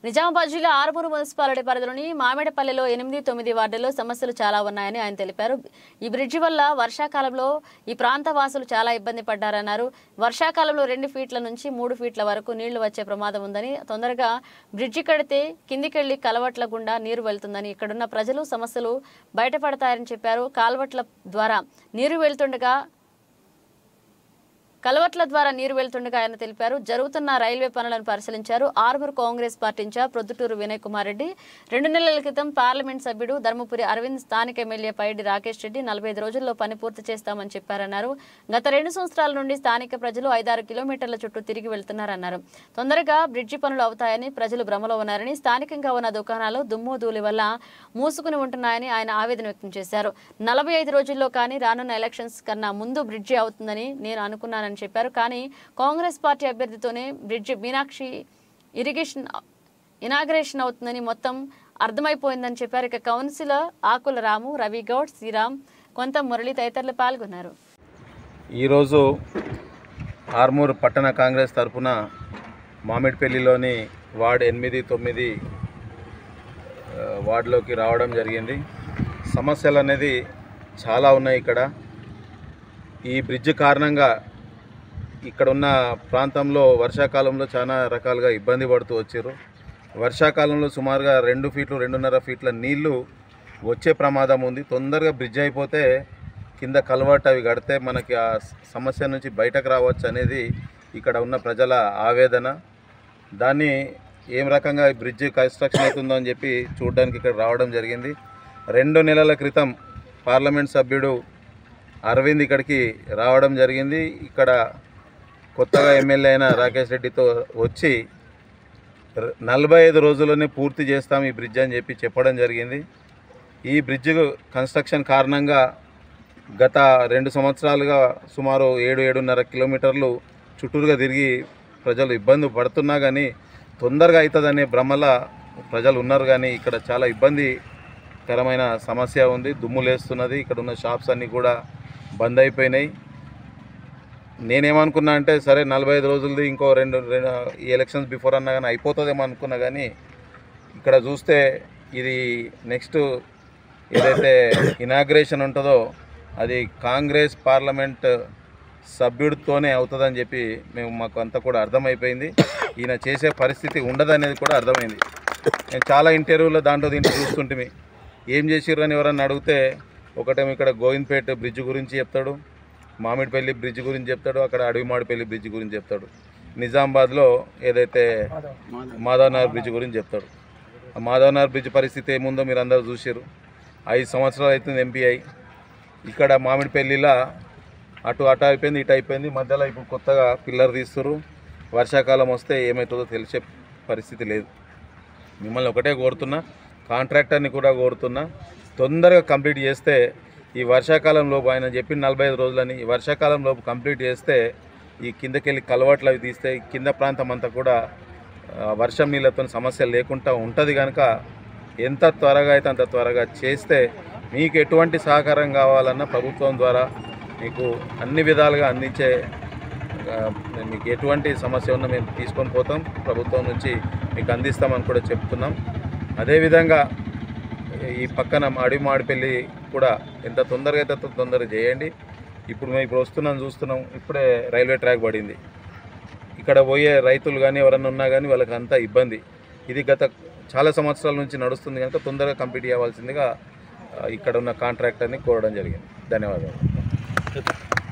నిజామాబాద్ జిల్లా ఆరుమూరు మున్సిపాలిటీ పరిధిలోని మామిడిపల్లిలో ఎనిమిది తొమ్మిది వార్డుల్లో సమస్యలు చాలా ఉన్నాయని ఆయన తెలిపారు ఈ బ్రిడ్జి వల్ల వర్షాకాలంలో ఈ ప్రాంత వాసులు చాలా ఇబ్బంది పడ్డారన్నారు వర్షాకాలంలో రెండు ఫీట్ల నుంచి మూడు ఫీట్ల వరకు నీళ్లు వచ్చే ప్రమాదం ఉందని తొందరగా బ్రిడ్జి కడితే కిందికెళ్లి కలవట్ల గుండా నీరు వెళ్తుందని ఇక్కడున్న ప్రజలు సమస్యలు బయటపడతాయని చెప్పారు కాల్వట్ల ద్వారా నీరు వెళ్తుండగా కలవట్ల ద్వారా నీరు వెళ్తుండగా ఆయన తెలిపారు జరుగుతున్న రైల్వే పనులను పరిశీలించారు ఆరుగురు Congress party in charge Proddatur Vinay Kumar Reddy రెండు నెలల క్రితం పార్లమెంట్ సభ్యుడు ధర్మపురి అరవింద్ స్థానిక ఎమ్మెల్యే పైడి రాకేష్ రెడ్డి నలభై ఐదు రోజుల్లో పని పూర్తి చేస్తామని చెప్పారన్నారు గత రెండు సంవత్సరాల నుండి స్థానిక ప్రజలు ఐదారు కిలోమీటర్ల చుట్టూ తిరిగి వెళ్తున్నారన్నారు తొందరగా బ్రిడ్జి పనులు అవుతాయని ప్రజలు భ్రమలో ఉన్నారని స్థానికంగా ఉన్న దుకాణాలు దుమ్ము ధూళి వల్ల మూసుకుని ఉంటున్నాయని ఆయన ఆవేదన వ్యక్తం చేశారు నలభై ఐదు రోజుల్లో కానీ రానున్న ఎలక్షన్స్ కన్నా ముందు బ్రిడ్జి అవుతుందని నేను అనుకున్నానని చెప్పారు కానీ కాంగ్రెస్ పార్టీ అభ్యర్థితోనే బ్రిడ్జి మీనాక్షి ఇరిగేషన్ ఇనాగ్రేషన్ అవుతుందని మొత్తం అర్థమైపోయిందని చెప్పారు ఇక కౌన్సిలర్ ఆకుల రాము రవి గౌడ్ శ్రీరామ్ కొంత మురళి తదితరులు పాల్గొన్నారు ఈరోజు ఆర్మూర్ పట్టణ కాంగ్రెస్ తరఫున మామిడిపల్లిలోని వార్డ్ ఎనిమిది తొమ్మిది ఆ, వార్డులోకి రావడం జరిగింది సమస్యలు అనేది చాలా ఉన్నాయి ఇక్కడ ఈ బ్రిడ్జ్ కారణంగా ఇక్కడ ఉన్న ప్రాంతంలో వర్షాకాలంలో చాలా రకాలుగా ఇబ్బంది పడుతూ వచ్చారు వర్షాకాలంలో సుమారుగా రెండు ఫీట్లు రెండున్నర ఫీట్ల నీళ్లు వచ్చే ప్రమాదం ఉంది తొందరగా బ్రిడ్జ్ అయిపోతే కింద కలవట్ అవి కడితే మనకి ఆ సమస్య నుంచి బయటకు రావచ్చు అనేది ఇక్కడ ఉన్న ప్రజల ఆవేదన దాన్ని ఏం రకంగా ఈ బ్రిడ్జ్ కన్స్ట్రక్షన్ అవుతుందో అని చెప్పి చూడడానికి ఇక్కడ రావడం జరిగింది రెండు నెలల క్రితం పార్లమెంట్ సభ్యుడు అరవింద్ ఇక్కడికి రావడం జరిగింది ఇక్కడ కొత్తగా ఎమ్మెల్యే అయిన రాకేష్ రెడ్డితో వచ్చి ర- నలభై ఐదు రోజుల్లోనే పూర్తి చేస్తాం ఈ బ్రిడ్జ్ అని చెప్పి చెప్పడం జరిగింది ఈ బ్రిడ్జ్ కన్స్ట్రక్షన్ కారణంగా గత రెండు సంవత్సరాలుగా సుమారు ఏడు ఏడున్నర కిలోమీటర్లు చుట్టూరుగా తిరిగి ప్రజలు ఇబ్బంది పడుతున్నా కానీ తొందరగా అవుతుందనే భ్రమల ప్రజలు ఉన్నారు కానీ ఇక్కడ చాలా ఇబ్బందికరమైన సమస్య ఉంది దుమ్ము లేస్తున్నది ఇక్కడ ఉన్న షాప్స్ అన్నీ కూడా బంద్ అయిపోయినాయి నేనేమనుకున్నా అంటే సరే నలభై ఐదు రోజులది ఇంకో రెండు రెండు ఈ ఎలక్షన్స్ బిఫోర్ అన్నా కానీ అయిపోతుందేమో అనుకున్నా కానీ ఇక్కడ చూస్తే ఇది నెక్స్ట్ ఏదైతే ఇనాగ్రేషన్ ఉంటుందో అది కాంగ్రెస్ పార్లమెంట్ సభ్యుడితోనే అవుతుందని చెప్పి మేము మాకు అంతా కూడా అర్థమైపోయింది ఈయన చేసే పరిస్థితి ఉండదనేది కూడా అర్థమైంది నేను చాలా ఇంటర్వ్యూలో దాంట్లో దీంట్లో చూస్తుంటే ఏం చేసిర్రు అని ఎవరన్నా అడిగితే ఒకటేమో ఇక్కడ గోవింద్పేట బ్రిడ్జ్ గురించి చెప్తాడు మామిడిపల్లి బ్రిడ్జ్ గురించి చెప్తాడు అక్కడ అడవిమాడిపల్లి బ్రిడ్జ్ గురించి చెప్తాడు నిజామాబాద్లో ఏదైతే మాధవనగర్ బ్రిడ్జ్ గురించి చెప్తాడు ఆ మాధవనగర్ బ్రిడ్జ్ పరిస్థితి ఏముందో మీరు అందరూ చూసారు ఐదు సంవత్సరాలు అవుతుంది ఎంపీ అయి ఇక్కడ మామిడిపల్లిలా అటు అటు అయిపోయింది ఇటు అయిపోయింది మధ్యలో ఇప్పుడు కొత్తగా పిల్లర్ తీస్తున్నారు వర్షాకాలం వస్తే ఏమవుతుందో తెలిసే పరిస్థితి లేదు మిమ్మల్ని ఒకటే కోరుతున్నా కాంట్రాక్టర్ని కూడా కోరుతున్నా తొందరగా కంప్లీట్ చేస్తే ఈ వర్షాకాలం లోపు ఆయన చెప్పిన నలభై ఐదు రోజులని ఈ వర్షాకాలం లోపు కంప్లీట్ చేస్తే ఈ కిందకెళ్ళి కలవట్లు అవి తీస్తే ఈ కింద ప్రాంతం అంతా కూడా ఆ, వర్షం నీళ్ళతో సమస్య లేకుండా ఉంటుంది కనుక ఎంత త్వరగా అయితే అంత త్వరగా చేస్తే మీకు ఎటువంటి సహకారం కావాలన్నా ప్రభుత్వం ద్వారా మీకు అన్ని విధాలుగా అందించే ఆ, మీకు ఎటువంటి సమస్య ఉన్నా మేము తీసుకొని పోతాం ప్రభుత్వం నుంచి మీకు అందిస్తామని కూడా చెప్తున్నాం అదేవిధంగా ఈ పక్కన అడవి మాడిపల్లి కూడా ఎంత తొందరగా అయితే అంత తొందరగా చేయండి ఇప్పుడు మేము ఇప్పుడు వస్తున్నాం చూస్తున్నాం ఇప్పుడే రైల్వే ట్రాక్ పడింది ఇక్కడ పోయే రైతులు కానీ ఎవరన్నా ఉన్నా కానీ వాళ్ళకి అంతా ఇబ్బంది ఇది గత చాలా సంవత్సరాల నుంచి నడుస్తుంది కనుక తొందరగా కంప్లీట్ చేయవలసిందిగా ఆ, ఇక్కడ ఉన్న కాంట్రాక్టర్ని కోరడం జరిగింది ధన్యవాదాలు